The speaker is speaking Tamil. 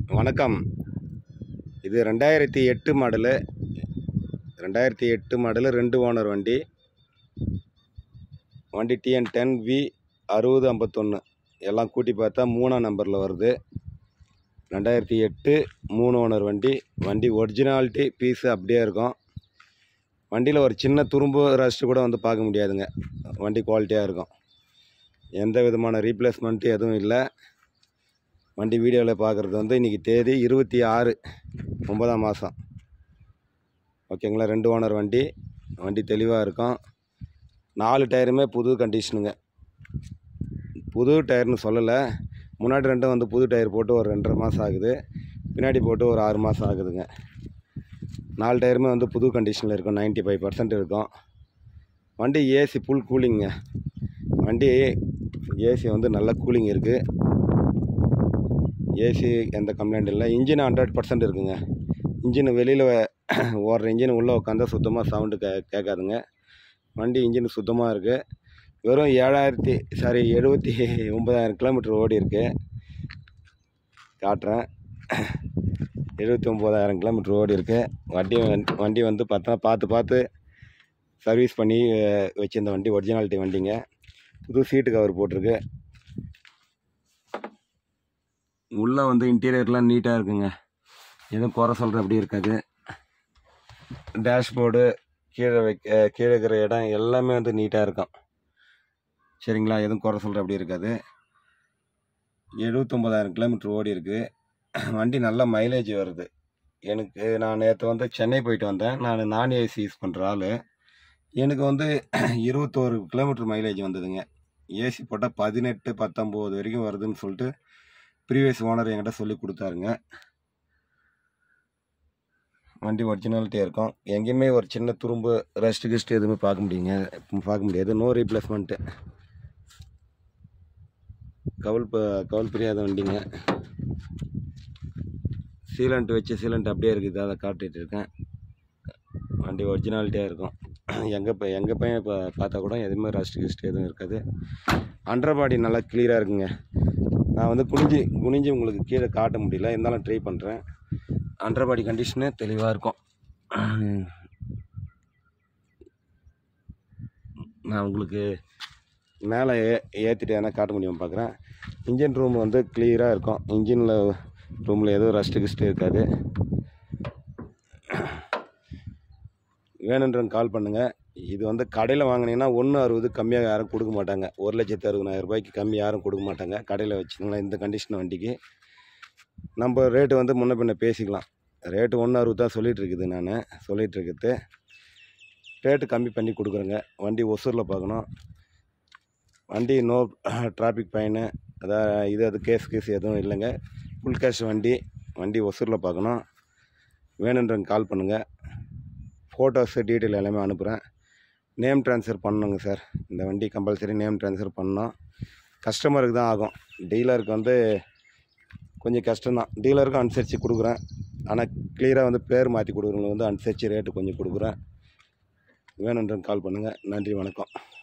வணக்கம் இது ரெண்டாயிரத்தி எட்டு மாடலு ரெண்டாயிரத்தி எட்டு மாடலு ரெண்டு ஓனர் வண்டி வண்டி டிஎன் டென் வி அறுபது ஐம்பத்தொன்று எல்லாம் கூட்டி பார்த்தா மூணாம் நம்பரில் வருது ரெண்டாயிரத்தி எட்டு மூணு ஓனர் வண்டி வண்டி ஒரிஜினாலிட்டி பீஸு அப்படியே இருக்கும் வண்டியில் ஒரு சின்ன துரும்பு ரஸ்ட்டு கூட வந்து பார்க்க முடியாதுங்க வண்டி குவாலிட்டியாக இருக்கும் எந்த விதமான ரீப்ளேஸ்மெண்ட்டு எதுவும் இல்லை வண்டி வீடியோவில் பார்க்குறது வந்து இன்றைக்கி தேதி இருபத்தி ஆறு ஒன்பதாம் மாதம் ஓகேங்களா ரெண்டு ஓனர் வண்டி வண்டி தெளிவாக இருக்கும் நாலு டயருமே புது கண்டிஷனுங்க புது டயர்னு சொல்லலை முன்னாடி ரெண்டும் வந்து புது டயர் போட்டு ஒரு ரெண்டரை மாதம் ஆகுது பின்னாடி போட்டு ஒரு ஆறு மாதம் ஆகுதுங்க நாலு டயருமே வந்து புது கண்டிஷனில் இருக்கும் 95% ஃபைவ் பர்சன்ட் இருக்கும் வண்டி ஏசி ஃபுல் கூலிங்க வண்டி ஏசி வந்து நல்ல கூலிங் இருக்குது ஏசி எந்த கம்ப்ளைண்ட் இல்லை இன்ஜின் ஹண்ட்ரட் பர்சன்ட் இருக்குங்க இன்ஜின் வெளியில் ஓடுற இன்ஜின் உள்ளே உட்காந்தா சுத்தமாக சவுண்டு கே கேட்காதுங்க வண்டி இன்ஜின் சுத்தமாக இருக்குது வெறும் ஏழாயிரத்தி சாரி எழுபத்தி ஒம்பதாயிரம் கிலோமீட்டர் ஓடி இருக்கு காட்டுறேன் எழுபத்தி ஒம்பதாயிரம் கிலோமீட்டர் ஓடி இருக்கு வண்டி வந்து- வண்டி வந்து பார்த்தா பார்த்து பார்த்து சர்வீஸ் பண்ணி அஹ், வச்சிருந்த வண்டி ஒரிஜினாலிட்டி வண்டிங்க புது சீட்டு கவர் போட்டிருக்கு உள்ளே வந்து இன்டீரியர்லாம் நீட்டாக இருக்குங்க எதுவும் குறை சொல்கிற அப்படி இருக்காது டேஷ்போர்டு கீழே வைக்க கீழே இருக்கிற இடம் எல்லாமே வந்து நீட்டாக இருக்கும் சரிங்களா எதுவும் குறை சொல்கிற அப்படி இருக்காது எழுபத்தொம்பதாயிரம் கிலோமீட்டர் ஓடி இருக்கு வண்டி நல்ல மைலேஜ் வருது எனக்கு நான் நேற்று வந்து சென்னை போயிட்டு வந்தேன் நான் நான் ஏசி யூஸ் பண்ணுற ஆள் எனக்கு வந்து இருபத்தோரு கிலோமீட்டர் மைலேஜ் வந்ததுங்க ஏசி போட்டால் பதினெட்டு பத்தொம்போது வரைக்கும் வருதுன்னு சொல்லிட்டு ப்ரீவியஸ் ஓனர் என்கிட்ட சொல்லி கொடுத்தாருங்க வண்டி ஒரிஜினாலிட்டியாக இருக்கும் எங்கேயுமே ஒரு சின்ன துரும்பு ரெஸ்ட் கிஸ்ட் எதுவுமே பார்க்க முடியுங்க பார்க்க முடியாது நோ ரீப்ளேஸ்மெண்ட்டு கவுல் ப- கவுல் பிரியாத வண்டிங்க சீலண்ட் வச்சு சீலண்ட் அப்படியே இருக்குது அதை காட்டிகிட்டு இருக்கேன் வண்டி ஒரிஜினாலிட்டியாக இருக்கும் எங்கே இப்போ எங்கள் பையன் இப்போ பார்த்தா கூட எதுவுமே ரஸ்ட் கிஸ்ட் எதுவும் இருக்காது அண்டர் பாடி நல்லா கிளியராக இருக்குங்க நான் வந்து குனிஞ்சு குனிஞ்சு உங்களுக்கு கீழே காட்ட முடியல இருந்தாலும் ட்ரை பண்ணுறேன் அண்டர் பாடி கண்டிஷனு தெளிவாக இருக்கும் நான் உங்களுக்கு மேலே ஏ ஏற்றிட்டு எதனா காட்ட முடியுமா பார்க்குறேன் இன்ஜின் ரூம் வந்து கிளியராக இருக்கும் இன்ஜினில் ரூமில் எதுவும் ரஸ்ட்டு கிஸ்ட்டு இருக்காது வேணுன்றவங்க கால் பண்ணுங்கள் இது வந்து கடையில் வாங்கினீங்கன்னா ஒன்று அறுபது கம்மியாக யாரும் கொடுக்க மாட்டாங்க ஒரு லட்சத்து அறுபதாயிரம் ரூபாய்க்கு கம்மி யாரும் கொடுக்க மாட்டாங்க கடையில் வச்சுங்களா இந்த கண்டிஷன் வண்டிக்கு நம்ம ரேட்டு வந்து முன்ன பின்ன பேசிக்கலாம் ரேட்டு ஒன்று அறுபது தான் சொல்லிகிட்டு இருக்குது நான் சொல்லிகிட்டு இருக்குது ரேட்டு கம்மி பண்ணி கொடுக்குறேங்க வண்டி ஒசூரில் பார்க்கணும் வண்டி நோ டிராஃபிக் ஃபைனு அதான் இது அது கேஸ் கேஸ் எதுவும் இல்லைங்க ஃபுல் கேஷ் வண்டி வண்டி ஒசூரில் பார்க்கணும் வேணுன்றவங்க கால் பண்ணுங்கள் ஃபோட்டோஸு டீட்டெயில் எல்லாமே அனுப்புகிறேன் நேம் ட்ரான்ஸ்ஃபர் பண்ணணுங்க சார் இந்த வண்டி கம்பல்சரி நேம் ட்ரான்ஸ்ஃபர் பண்ணணும் கஸ்டமருக்கு தான் ஆகும் டீலருக்கு வந்து கொஞ்சம் கஷ்டம்தான் டீலருக்கும் அனுசரித்து கொடுக்குறேன் ஆனால் கிளியராக வந்து பேர் மாற்றி கொடுக்குறவங்களுக்கு வந்து அனுசரித்து ரேட்டு கொஞ்சம் கொடுக்குறேன் வேணுன்றவங்க கால் பண்ணுங்கள் நன்றி வணக்கம்